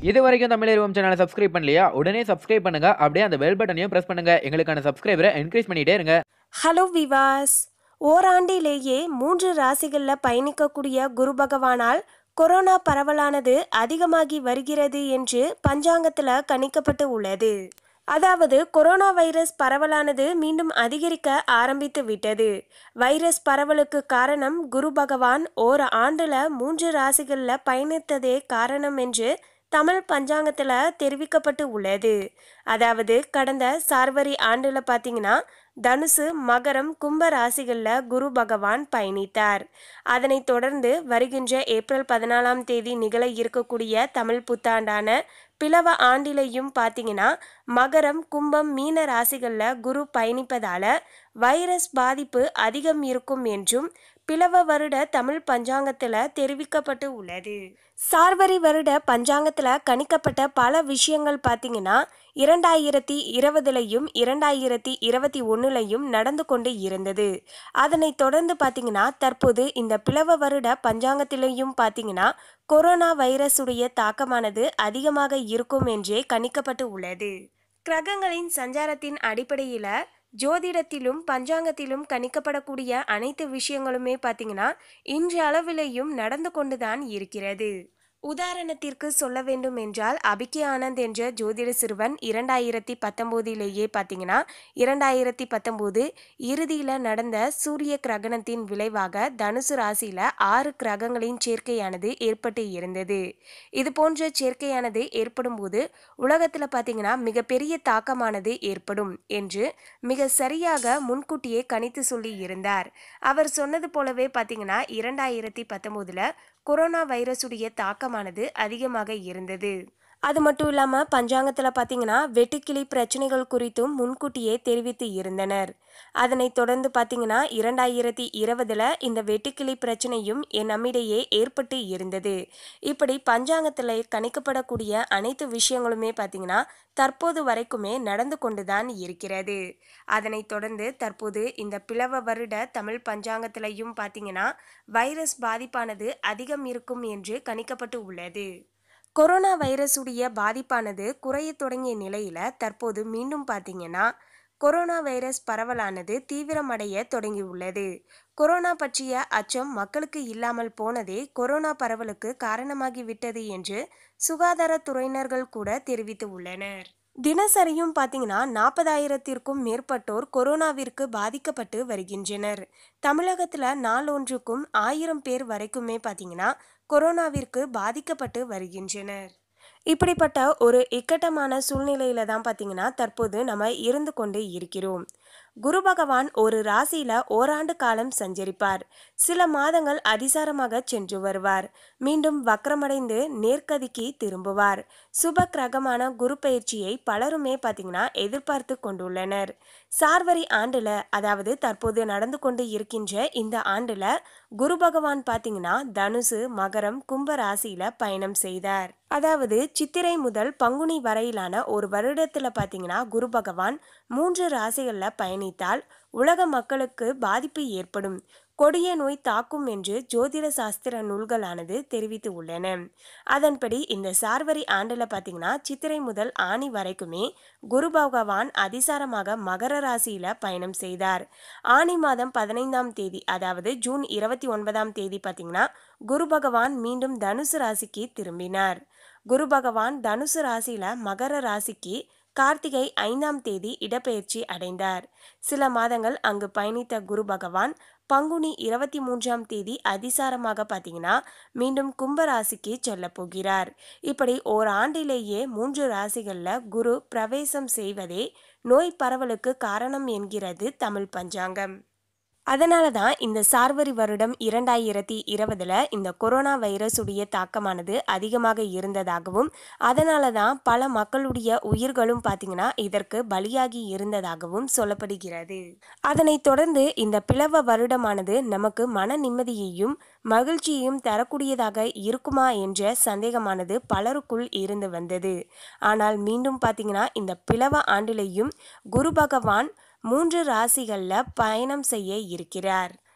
இது வரைக்கும் தமிழ் சேனலை சப்ஸ்கிரைப் பண்ணலையா உடனே சப்ஸ்கிரைப் பண்ணுங்க அப்படியே அந்த பெல் பட்டனையும் பிரஸ் பண்ணுங்க எங்களுக்கான சப்ஸ்கிரைபரை என்கரேஜ் பண்ணிட்டே இருங்க ஹலோ விவாஸ் ஓராண்டிலேயே மூன்று ராசிகளில் பயணிக்கக்கூடிய குரு பகவானால் கொரோனா பரவலானது அதிகமாகி வருகிறது என்று பஞ்சாங்கத்தில் கணிக்கப்பட்டு உள்ளது அதாவது கொரோனா வைரஸ் பரவலானது மீண்டும் அதிகரிக்க ஆரம்பித்து விட்டது வைரஸ் பரவலுக்கு காரணம் குரு பகவான் ஓர் ஆண்டுல மூன்று ராசிகளில் பயணித்ததே காரணம் என்று தமிழ் பஞ்சாங்கத்தில் தெரிவிக்கப்பட்டு உள்ளது அதாவது கடந்த சார்வரி ஆண்டுல பார்த்தீங்கன்னா தனுசு மகரம் கும்ப ராசிகளில் குரு பகவான் பயணித்தார் அதனைத் தொடர்ந்து வருகின்ற ஏப்ரல் பதினாலாம் தேதி நிகழ இருக்கக்கூடிய தமிழ் புத்தாண்டான பிளவ ஆண்டிலையும் பார்த்தீங்கன்னா மகரம் கும்பம் மீன ராசிகளில் குரு பயணிப்பதால வைரஸ் பாதிப்பு அதிகம் இருக்கும் என்றும் பிளவ வருட தமிழ் பஞ்சாங்கத்தில் தெரிவிக்கப்பட்டு உள்ளது சார்வரி வருட பஞ்சாங்கத்தில் கணிக்கப்பட்ட பல விஷயங்கள் பார்த்தீங்கன்னா இரண்டாயிரத்தி இருபதுலையும் இரண்டாயிரத்தி இருபத்தி ஒன்றுலையும் நடந்து கொண்டு இருந்தது அதனைத் தொடர்ந்து பார்த்தீங்கன்னா தற்போது இந்த பிளவ வருட பஞ்சாங்கத்திலையும் பார்த்தீங்கன்னா கொரோனா வைரஸுடைய தாக்கமானது அதிகமாக இருக்கும் என்றே கணிக்கப்பட்டு உள்ளது கிரகங்களின் சஞ்சாரத்தின் அடிப்படையில் ஜோதிடத்திலும் பஞ்சாங்கத்திலும் கணிக்கப்படக்கூடிய அனைத்து விஷயங்களுமே பார்த்தீங்கன்னா இன்று அளவிலேயும் நடந்து கொண்டுதான் இருக்கிறது உதாரணத்திற்கு சொல்ல வேண்டும் என்றால் அபிக்கே ஆனந்த் என்ற ஜோதிட சிறுவன் இரண்டாயிரத்தி பத்தொம்போதிலேயே பார்த்தீங்கன்னா இரண்டாயிரத்தி பத்தொம்போது இறுதியில் நடந்த சூரிய கிரகணத்தின் விளைவாக தனுசு ராசியில் ஆறு கிரகங்களின் சேர்க்கையானது ஏற்பட்டு இருந்தது இது போன்ற சேர்க்கையானது ஏற்படும் போது உலகத்தில் பார்த்தீங்கன்னா மிகப்பெரிய தாக்கமானது ஏற்படும் என்று மிக சரியாக முன்கூட்டியே கணித்து சொல்லி இருந்தார் அவர் சொன்னது போலவே பார்த்தீங்கன்னா இரண்டாயிரத்தி பத்தொம்போதில் கொரோனா வைரஸுடைய தாக்கமானது அதிகமாக இருந்தது அது மட்டும் இல்லாமல் பஞ்சாங்கத்தில் பார்த்தீங்கன்னா வெட்டுக்கிளி பிரச்சனைகள் குறித்தும் முன்கூட்டியே தெரிவித்து இருந்தனர் அதனைத் தொடர்ந்து பார்த்தீங்கன்னா இரண்டாயிரத்தி இருபதில் இந்த வெட்டுக்கிளி பிரச்சனையும் என் நம்மிடையே ஏற்பட்டு இருந்தது இப்படி பஞ்சாங்கத்தில் கணிக்கப்படக்கூடிய அனைத்து விஷயங்களுமே பார்த்தீங்கன்னா தற்போது வரைக்குமே நடந்து கொண்டுதான் இருக்கிறது அதனைத் தொடர்ந்து தற்போது இந்த பிளவ வருட தமிழ் பஞ்சாங்கத்திலையும் பார்த்தீங்கன்னா வைரஸ் பாதிப்பானது அதிகம் இருக்கும் என்று கணிக்கப்பட்டு உள்ளது கொரோனா வைரஸுடைய பாதிப்பானது குறைய தொடங்கிய நிலையில் தற்போது மீண்டும் பார்த்தீங்கன்னா கொரோனா வைரஸ் பரவலானது தீவிரமடைய தொடங்கியுள்ளது கொரோனா பற்றிய அச்சம் மக்களுக்கு இல்லாமல் போனதே கொரோனா பரவலுக்கு காரணமாகிவிட்டது என்று சுகாதாரத்துறையினர்கள் கூட தெரிவித்து உள்ளனர் தினசரியும் பார்த்தீங்கன்னா நாற்பதாயிரத்திற்கும் மேற்பட்டோர் கொரோனாவிற்கு பாதிக்கப்பட்டு வருகின்றனர் தமிழகத்தில் நாளொன்றுக்கும் ஆயிரம் பேர் வரைக்குமே பார்த்தீங்கன்னா கொரோனாவிற்கு பாதிக்கப்பட்டு வருகின்றனர் இப்படிப்பட்ட ஒரு இக்கட்டமான சூழ்நிலையில தான் பார்த்தீங்கன்னா தற்போது நம்ம இருந்து கொண்டு இருக்கிறோம் குரு பகவான் ஒரு ராசியில ஓராண்டு காலம் சஞ்சரிப்பார் சில மாதங்கள் அதிசாரமாக சென்று வருவார் மீண்டும் வக்ரமடைந்து நேர்கதிக்கு திரும்புவார் சுப கிரகமான குரு பயிற்சியை பலருமே பார்த்தீங்கன்னா எதிர்பார்த்து கொண்டுள்ளனர் சார்வரி ஆண்டுல அதாவது தற்போது நடந்து கொண்டு இருக்கின்ற இந்த ஆண்டுல குரு பகவான் பார்த்தீங்கன்னா தனுசு மகரம் கும்ப ராசியில பயணம் செய்தார் அதாவது சித்திரை முதல் பங்குனி வரையிலான ஒரு வருடத்துல பார்த்தீங்கன்னா குரு பகவான் மூன்று ராசிகளில் பயணித்தால் உலக மக்களுக்கு பாதிப்பு ஏற்படும் கொடிய நோய் தாக்கும் என்று ஜோதிட சாஸ்திர நூல்களானது தெரிவித்து உள்ளன அதன்படி இந்த சார்வரி ஆண்டில் பார்த்தீங்கன்னா சித்திரை முதல் ஆணி வரைக்குமே குரு பகவான் அதிசாரமாக மகர ராசியில பயணம் செய்தார் ஆணி மாதம் பதினைந்தாம் தேதி அதாவது ஜூன் இருபத்தி ஒன்பதாம் தேதி பார்த்தீங்கன்னா குரு பகவான் மீண்டும் தனுசு ராசிக்கு திரும்பினார் குரு பகவான் தனுசு ராசியில மகர ராசிக்கு கார்த்திகை ஐந்தாம் தேதி இடப்பெயர்ச்சி அடைந்தார் சில மாதங்கள் அங்கு பயணித்த குரு பகவான் பங்குனி இருபத்தி மூன்றாம் தேதி அதிசாரமாக பார்த்தீங்கன்னா மீண்டும் கும்ப ராசிக்கு செல்ல போகிறார் இப்படி ஓர் ஆண்டிலேயே மூன்று ராசிகளில் குரு பிரவேசம் செய்வதே நோய் பரவலுக்கு காரணம் என்கிறது தமிழ் பஞ்சாங்கம் அதனால தான் இந்த சார்வரி வருடம் இரண்டாயிரத்தி இருபதுல இந்த கொரோனா வைரஸுடைய தாக்கமானது அதிகமாக இருந்ததாகவும் அதனால தான் பல மக்களுடைய உயிர்களும் பார்த்தீங்கன்னா இதற்கு பலியாகி இருந்ததாகவும் சொல்லப்படுகிறது அதனைத் தொடர்ந்து இந்த பிளவ வருடமானது நமக்கு மன நிம்மதியையும் மகிழ்ச்சியையும் தரக்கூடியதாக இருக்குமா என்ற சந்தேகமானது பலருக்குள் இருந்து வந்தது ஆனால் மீண்டும் பார்த்தீங்கன்னா இந்த பிளவ ஆண்டிலேயும் குரு பகவான் மூன்று ராசிகளில் பயணம் செய்ய இருக்கிறார்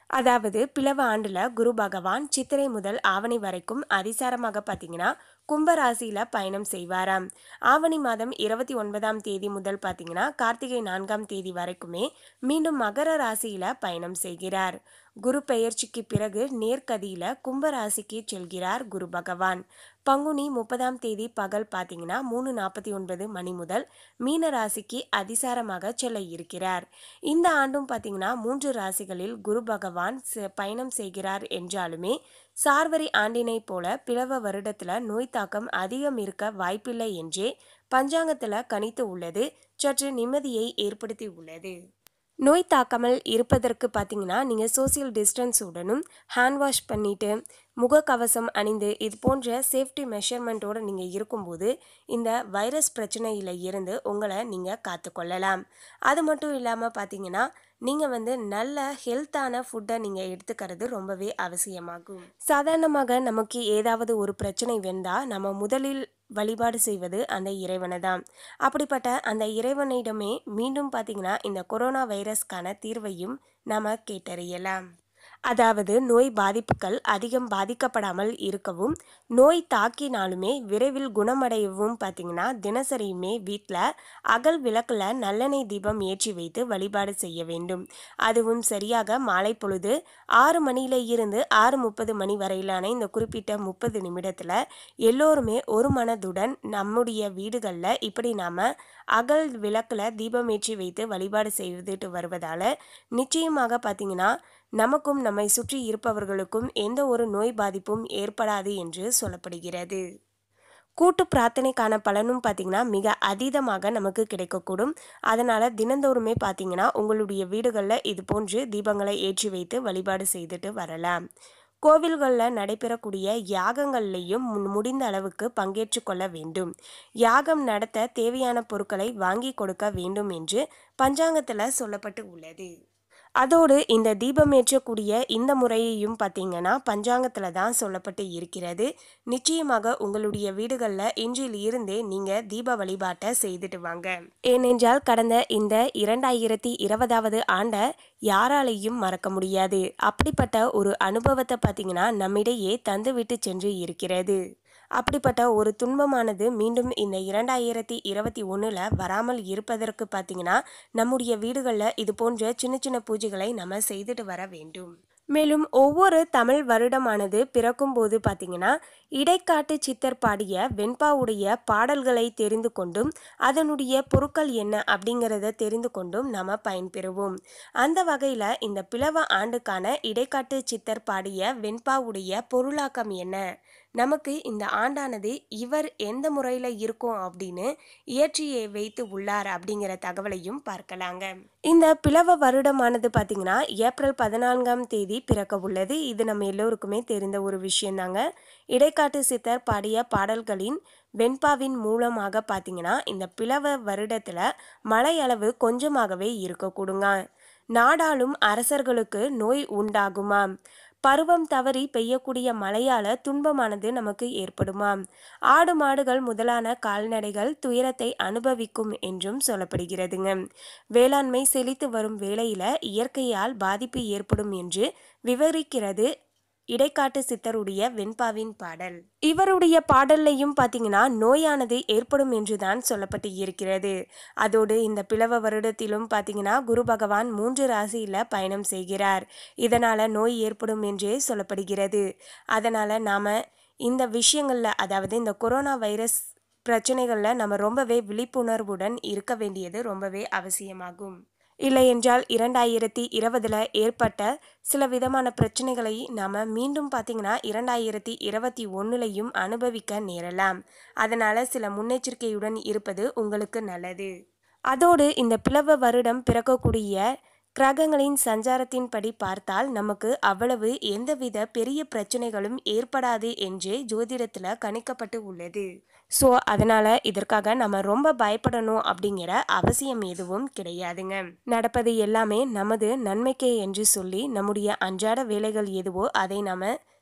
அதாவது பிளவ ஆண்டுல குரு பகவான் சித்திரை முதல் ஆவணி வரைக்கும் அதிசாரமாக பார்த்தீங்கன்னா கும்பராசியில பயணம் செய்வாராம் ஆவணி மாதம் இருபத்தி ஒன்பதாம் தேதி முதல் பார்த்தீங்கன்னா கார்த்திகை நான்காம் தேதி வரைக்குமே மீண்டும் மகர ராசியில பயணம் செய்கிறார் குரு பெயர்ச்சிக்கு பிறகு நேர்கதியில கும்பராசிக்கு செல்கிறார் குரு பகவான் பங்குனி முப்பதாம் தேதி பகல் பார்த்தீங்கன்னா மூணு நாற்பத்தி ஒன்பது மணி முதல் மீன ராசிக்கு அதிசாரமாக செல்ல இருக்கிறார் இந்த ஆண்டும் பார்த்தீங்கன்னா மூன்று ராசிகளில் குரு பகவான் செ- பயணம் செய்கிறார் என்றாலுமே சார்வரி ஆண்டினை போல பிளவ வருடத்துல நோய் தாக்கம் அதிகம் இருக்க வாய்ப்பில்லை என்றே பஞ்சாங்கத்துல கணித்து உள்ளது சற்று நிம்மதியை ஏற்படுத்தி உள்ளது நோய் தாக்காமல் இருப்பதற்கு பார்த்தீங்கன்னா நீங்கள் சோசியல் டிஸ்டன்ஸுடனும் ஹேண்ட் வாஷ் பண்ணிட்டு முகக்கவசம் அணிந்து இது போன்ற சேஃப்டி மெஷர்மெண்ட்டோடு நீங்கள் இருக்கும்போது இந்த வைரஸ் பிரச்சனையில் இருந்து உங்களை நீங்கள் காத்துக்கொள்ளலாம் அது மட்டும் இல்லாமல் பார்த்தீங்கன்னா நீங்கள் வந்து நல்ல ஹெல்த்தான ஃபுட்டை நீங்கள் எடுத்துக்கிறது ரொம்பவே அவசியமாகும் சாதாரணமாக நமக்கு ஏதாவது ஒரு பிரச்சனை வந்தால் நம்ம முதலில் வழிபாடு செய்வது அந்த இறைவனை தான் அப்படிப்பட்ட அந்த இறைவனிடமே மீண்டும் பார்த்தீங்கன்னா இந்த கொரோனா வைரஸ்க்கான தீர்வையும் நாம கேட்டறியலாம் அதாவது நோய் பாதிப்புகள் அதிகம் பாதிக்கப்படாமல் இருக்கவும் நோய் தாக்கினாலுமே விரைவில் குணமடையவும் பார்த்தீங்கன்னா தினசரியுமே வீட்டில் அகல் விளக்கில் நல்லெண்ணெய் தீபம் ஏற்றி வைத்து வழிபாடு செய்ய வேண்டும் அதுவும் சரியாக மாலை பொழுது ஆறு மணியில இருந்து ஆறு முப்பது மணி வரையிலான இந்த குறிப்பிட்ட முப்பது நிமிடத்தில் எல்லோருமே ஒரு மனதுடன் நம்முடைய வீடுகளில் இப்படி நாம் அகல் விளக்கில் தீபம் ஏற்றி வைத்து வழிபாடு செய்துட்டு வருவதால் நிச்சயமாக பார்த்தீங்கன்னா நமக்கும் நம்மை சுற்றி இருப்பவர்களுக்கும் எந்த ஒரு நோய் பாதிப்பும் ஏற்படாது என்று சொல்லப்படுகிறது கூட்டு பிரார்த்தனைக்கான பலனும் பார்த்தீங்கன்னா மிக அதீதமாக நமக்கு கிடைக்கக்கூடும் அதனால் தினந்தோறுமே பார்த்தீங்கன்னா உங்களுடைய வீடுகளில் இது போன்று தீபங்களை ஏற்றி வைத்து வழிபாடு செய்துட்டு வரலாம் கோவில்களில் நடைபெறக்கூடிய யாகங்கள்லையும் மு- முடிந்த அளவுக்கு பங்கேற்று கொள்ள வேண்டும் யாகம் நடத்த தேவையான பொருட்களை வாங்கி கொடுக்க வேண்டும் என்று பஞ்சாங்கத்தில் சொல்லப்பட்டு உள்ளது அதோடு இந்த தீபம் ஏற்றக்கூடிய இந்த முறையையும் பார்த்தீங்கன்னா பஞ்சாங்கத்தில் தான் சொல்லப்பட்டு இருக்கிறது நிச்சயமாக உங்களுடைய வீடுகளில் இன்றில் இருந்தே நீங்கள் தீப வழிபாட்டை செய்துட்டு வாங்க ஏனென்றால் கடந்த இந்த இரண்டாயிரத்தி இருபதாவது ஆண்டை யாராலையும் மறக்க முடியாது அப்படிப்பட்ட ஒரு அனுபவத்தை பார்த்தீங்கன்னா நம்மிடையே தந்துவிட்டு சென்று இருக்கிறது அப்படிப்பட்ட ஒரு துன்பமானது மீண்டும் இந்த இரண்டாயிரத்தி இருபத்தி ஒன்றில் வராமல் இருப்பதற்கு பார்த்தீங்கன்னா நம்முடைய வீடுகளில் இது போன்ற சின்ன சின்ன பூஜைகளை நம்ம செய்துட்டு வர வேண்டும் மேலும் ஒவ்வொரு தமிழ் வருடமானது பிறக்கும் போது பார்த்தீங்கன்னா இடைக்காட்டு சித்தர் பாடிய வெண்பாவுடைய பாடல்களை தெரிந்து கொண்டும் அதனுடைய பொருட்கள் என்ன அப்படிங்கிறத தெரிந்து கொண்டும் நாம் பயன்பெறுவோம் அந்த வகையில் இந்த பிளவ ஆண்டுக்கான இடைக்காட்டு சித்தர் பாடிய வெண்பாவுடைய பொருளாக்கம் என்ன நமக்கு இந்த ஆண்டானது இவர் எந்த முறையில் இருக்கும் அப்படின்னு இயற்றியை வைத்து உள்ளார் அப்படிங்கிற தகவலையும் பார்க்கலாங்க இந்த பிளவ வருடமானது பார்த்தீங்கன்னா ஏப்ரல் பதினான்காம் தேதி பிறக்க உள்ளது இது நம்ம எல்லோருக்குமே தெரிந்த ஒரு விஷயம்தாங்க இடைக்காட்டு சித்தர் பாடிய பாடல்களின் வெண்பாவின் மூலமாக பார்த்தீங்கன்னா இந்த பிளவ வருடத்தில் மழை அளவு கொஞ்சமாகவே இருக்கக்கூடுங்க நாடாளும் அரசர்களுக்கு நோய் உண்டாகுமாம் பருவம் தவறி பெய்யக்கூடிய மழையால துன்பமானது நமக்கு ஏற்படுமாம் ஆடு மாடுகள் முதலான கால்நடைகள் துயரத்தை அனுபவிக்கும் என்றும் சொல்லப்படுகிறதுங்க வேளாண்மை செழித்து வரும் வேளையில இயற்கையால் பாதிப்பு ஏற்படும் என்று விவரிக்கிறது இடைக்காட்டு சித்தருடைய வெண்பாவின் பாடல் இவருடைய பாடல்லையும் பார்த்தீங்கன்னா நோயானது ஏற்படும் என்றுதான் சொல்லப்பட்டு இருக்கிறது அதோடு இந்த பிளவ வருடத்திலும் பார்த்தீங்கன்னா குரு பகவான் மூன்று ராசியில பயணம் செய்கிறார் இதனால நோய் ஏற்படும் என்றே சொல்லப்படுகிறது அதனால நாம இந்த விஷயங்கள்ல அதாவது இந்த கொரோனா வைரஸ் பிரச்சனைகளில் நம்ம ரொம்பவே விழிப்புணர்வுடன் இருக்க வேண்டியது ரொம்பவே அவசியமாகும் இல்லை என்றால் இரண்டாயிரத்தி இருபதுல ஏற்பட்ட சில விதமான பிரச்சனைகளை நாம் மீண்டும் பார்த்தீங்கன்னா இரண்டாயிரத்தி இருபத்தி ஒன்றுலையும் அனுபவிக்க நேரலாம் அதனால் சில முன்னெச்சரிக்கையுடன் இருப்பது உங்களுக்கு நல்லது அதோடு இந்த பிளவ வருடம் பிறக்கக்கூடிய கிரகங்களின் சஞ்சாரத்தின்படி பார்த்தால் நமக்கு அவ்வளவு எந்தவித பெரிய பிரச்சனைகளும் ஏற்படாது என்று ஜோதிடத்தில் கணிக்கப்பட்டு உள்ளது ஸோ அதனால் இதற்காக நம்ம ரொம்ப பயப்படணும் அப்படிங்கிற அவசியம் எதுவும் கிடையாதுங்க நடப்பது எல்லாமே நமது நன்மைக்கே என்று சொல்லி நம்முடைய அன்றாட வேலைகள் எதுவோ அதை நாம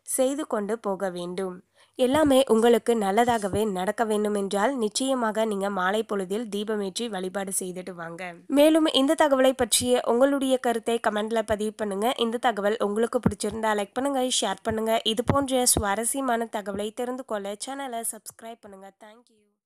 செய்து கொண்டு போக வேண்டும் எல்லாமே உங்களுக்கு நல்லதாகவே நடக்க வேண்டும் என்றால் நிச்சயமாக நீங்க மாலை பொழுதில் தீபமேற்றி வழிபாடு செய்துட்டு வாங்க மேலும் இந்த தகவலை பற்றிய உங்களுடைய கருத்தை கமெண்ட்ல பதிவு பண்ணுங்க இந்த தகவல் உங்களுக்கு பிடிச்சிருந்தா லைக் பண்ணுங்க ஷேர் பண்ணுங்க இது போன்ற சுவாரஸ்யமான தகவலை தெரிந்து கொள்ள சேனலை சப்ஸ்கிரைப் பண்ணுங்க தேங்க்யூ